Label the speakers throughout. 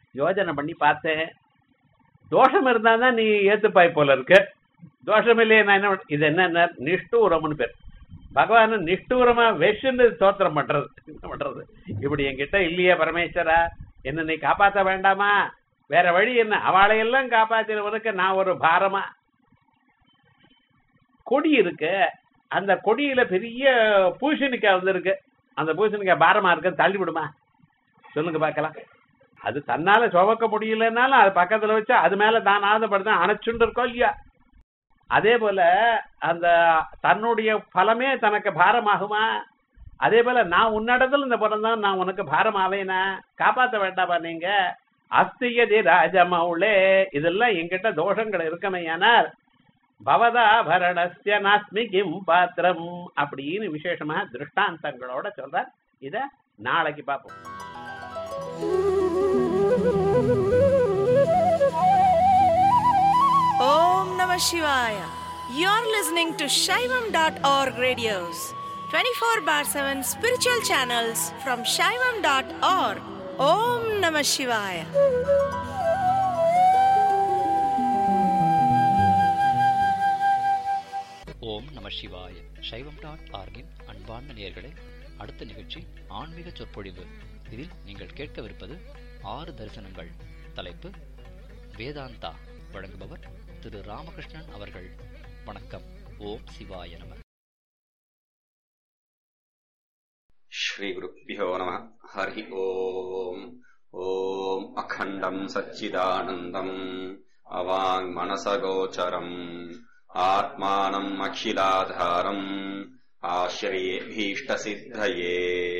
Speaker 1: யோஜனை பண்ணி பார்த்தேன் தோஷம் இருந்தா தான் நீ ஏத்துப்பாய் போல இருக்கு தோஷம் இல்லையே நான் என்ன பண்- இது என்ன நிஷ்டூரம்னு பேர் பகவான் நிஷ்டூரமா வெஷன்னு ஸ்தோத்திரம் பண்றது என்ன பண்றது இப்படி என்கிட்ட இல்லையே பரமேஸ்வரா என்ன நீ காப்பாத்த வேண்டாமா வேற வழி என்ன அவளையெல்லாம் காப்பாத்தினவனுக்கு நான் ஒரு பாரமா கொடி இருக்கு அந்த கொடியில பெரிய பூசணிக்காய் வந்திருக்கு அந்த பூசணிக்காய் பாரமா இருக்கு தள்ளி விடுமா சொல்லுங்க பார்க்கலாம் அது தன்னால சுமக்க முடியலன்னாலும் அது பக்கத்துல வச்சு அது மேல தான் ஆதப்படுதான் அணைச்சுண்டு இருக்கோம் இல்லையா அதே போல அந்த தன்னுடைய பலமே தனக்கு பாரமாகுமா அதே போல நான் உன்னிடத்துல இந்த பிறந்தான் நான் உனக்கு பாரம் ஆவேனா காப்பாத்த வேண்டாமா நீங்க அஸ்தியதி ராஜமௌளே இதெல்லாம் என்கிட்ட தோஷங்கள் இருக்கமையானால் பவதாபரணஸ்ய நாஸ்மி கிம் பாத்திரம் அப்படின்னு விசேஷமா திருஷ்டாந்தங்களோட சொல்றார் இத நாளைக்கு பார்ப்போம்
Speaker 2: Om Namah Shivaya. You're listening to Shaivam.org radios, 24 bar 7 spiritual channels from Shaivam.org. Om Namah Shivaya.
Speaker 3: ஓம் நம சிவாய சைவம் டாட் ஆர்கின் அன்பார்ந்த நேயர்களே அடுத்த நிகழ்ச்சி ஆன்மீக சொற்பொழிவு இதில் நீங்கள் கேட்கவிருப்பது ஆறு தரிசனங்கள் தலைப்பு வேதாந்தா வழங்குபவர் திரு ராமகிருஷ்ணன் அவர்கள் வணக்கம் ஓம் சிவாய நம
Speaker 4: श्रीगुरुभ्यो नमः हरिः ओम् ॐ अखण्डम् सच्चिदानन्दम् अवाङ्मनसगोचरम् आत्मानम् अखिलाधारम् आश्रयेभीष्टसिद्धये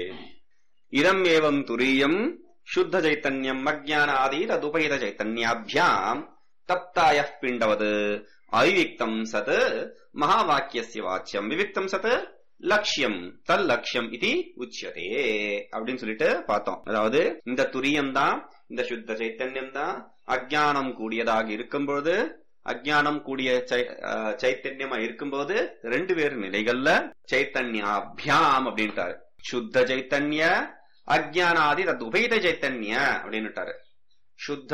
Speaker 4: इदम् एवम् तुरीयम् शुद्धचैतन्यम् अज्ञानादीतदुपैतचैतन्याभ्याम् तप्तायः पिण्डवत् अविविक्तम् सत् महावाक्यस्य वाच्यम् विविक्तम् सत् லட்சியம் தல் லட்சியம் இது உச்சியதே அப்படின்னு சொல்லிட்டு பார்த்தோம் அதாவது இந்த துரியம் தான் இந்த சுத்த சைத்தன்யம் தான் அஜானம் கூடியதாக இருக்கும்பொழுது அஜானம் கூடிய சை- அஹ், சைத்தன்யமா இருக்கும்போது ரெண்டு பேர் நிலைகள்ல சைத்தன்யாபியாம் அப்படின்ட்டாரு சுத்த சைத்தன்ய அஜானாதி தத் உபேத சைத்தன்ய அப்படின்னுட்டாரு சுத்த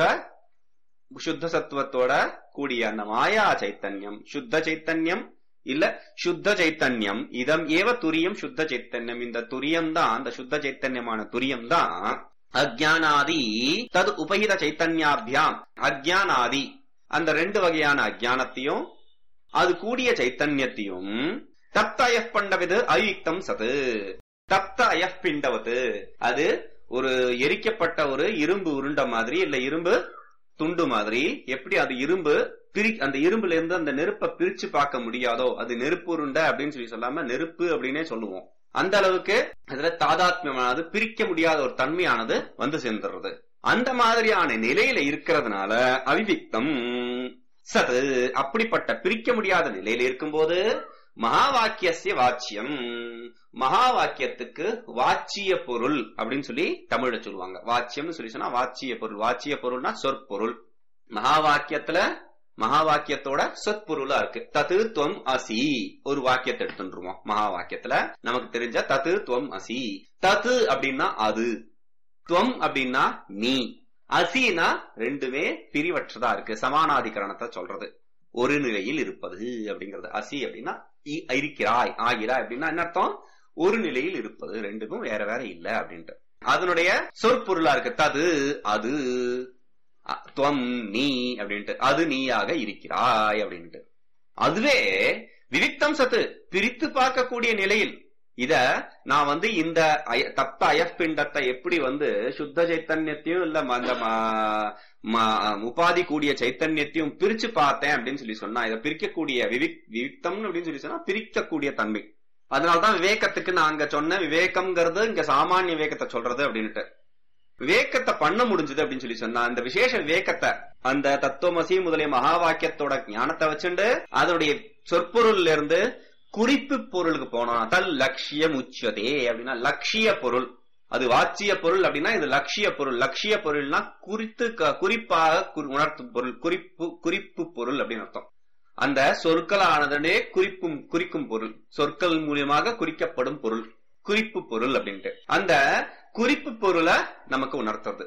Speaker 4: சுத்த சத்துவத்தோட கூடிய அந்த மாயா சைத்தன்யம் சுத்த சைத்தன்யம் இல்ல சுத்த சைத்தன்யம் இதம் ஏவ துரியம் சுத்த சைத்தன்யம் இந்த துரியம் தான் அந்த சுத்த சைத்தன்யமான துரியம் தான் அஜானாதி தது உபகித சைத்தன்யாபியாம் அஜானாதி அந்த ரெண்டு வகையான அஜானத்தையும் அது கூடிய சைத்தன்யத்தையும் தப்த அயப் பண்டவது அயுக்தம் சது தப்த அயப் பிண்டவது அது ஒரு எரிக்கப்பட்ட ஒரு இரும்பு உருண்டை மாதிரி இல்ல இரும்பு துண்டு மாதிரி எப்படி அது இரும்பு பிரி அந்த இரும்புல இருந்து அந்த நெருப்பை பிரிச்சு பார்க்க முடியாதோ அது நெருப்பு உருண்டை அப்படின்னு சொல்லி சொல்லாம நெருப்பு அப்படின்னே சொல்லுவோம் அந்த அளவுக்கு அதுல தாதாத்மியமானது பிரிக்க முடியாத ஒரு தன்மையானது வந்து சேர்ந்துடுறது அந்த மாதிரியான நிலையில இருக்கிறதுனால அவிவிக்தம் சது அப்படிப்பட்ட பிரிக்க முடியாத நிலையில இருக்கும்போது மகா வாக்கியசிய வாச்சியம் மகா வாக்கியத்துக்கு வாச்சிய பொருள் அப்படின்னு சொல்லி தமிழ்ல சொல்லுவாங்க வாச்சியம்னு சொல்லி சொன்னா வாச்சிய பொருள் வாச்சிய பொருள்னா சொற்பொருள் மகா வாக்கியத்துல மகா வாக்கியத்தோட சொற்பொருளா இருக்கு தத்து துவம் அசி ஒரு வாக்கியத்தை எடுத்துருவோம் மகா வாக்கியத்துல நமக்கு தெரிஞ்ச தத்து துவம் அசி தத்து அப்படின்னா அது துவம் அப்படின்னா நீ அசினா ரெண்டுமே பிரிவற்றதா இருக்கு சமானாதிகரணத்தை சொல்றது ஒரு நிலையில் இருப்பது அப்படிங்கிறது அசி அப்படின்னா இ- இருக்கிறாய் ஆகிறாய் அப்படின்னா என்ன அர்த்தம் ஒரு நிலையில் இருப்பது ரெண்டுக்கும் வேற வேற இல்ல அப்படின்ட்டு அதனுடைய சொற்பொருளா இருக்கு தது அது அ- துவம் நீ அப்படின்ட்டு அது நீயாக இருக்கிறாய் அப்படின்ட்டு அதுவே விவிக்தம் சத்து பிரித்து பார்க்கக்கூடிய நிலையில் இத நான் வந்து இந்த அய- தப்த அயப்பிண்டத்தை எப்படி வந்து சுத்த சைத்தன்யத்தையும் இல்ல ம- அந்த ம- ம- உபாதி கூடிய சைத்தன்யத்தையும் பிரிச்சு பார்த்தேன் அப்படின்னு சொல்லி சொன்னா இதை பிரிக்கக்கூடிய விவிக் விவிக்தம்னு அப்படின்னு சொல்லி சொன்னா பிரிக்கக்கூடிய தன்மை அதனாலதான் விவேகத்துக்கு நான் அங்க சொன்ன விவேகம்ங்கிறது இங்க சாமானிய விவேகத்தை சொல்றது அப்படின்ட்டு விவேகத்தை பண்ண முடிஞ்சது அப்படின்னு சொல்லி சொன்னா அந்த விசேஷ விவேகத்தை அந்த தத்துவமசி முதலிய மகா வாக்கியத்தோட ஞானத்தை வச்சுண்டு அதனுடைய சொற்பொருள்ல இருந்து குறிப்பு பொருளுக்கு போனோம் தல் லட்சியம் உச்சதே அப்படின்னா லட்சிய பொருள் அது வாச்சிய பொருள் அப்படின்னா இது லட்சிய பொருள் லட்சிய பொருள்னா குறித்து க- குறிப்பாக குறி- உணர்த்தும் பொருள் குறிப்பு குறிப்பு பொருள் அப்படின்னு அர்த்தம் அந்த சொற்களானதனே குறிப்பும் குறிக்கும் பொருள் சொற்கள் மூலியமாக குறிக்கப்படும் பொருள் குறிப்பு பொருள் அப்படின்ட்டு அந்த குறிப்பு பொருளை நமக்கு உணர்த்துறது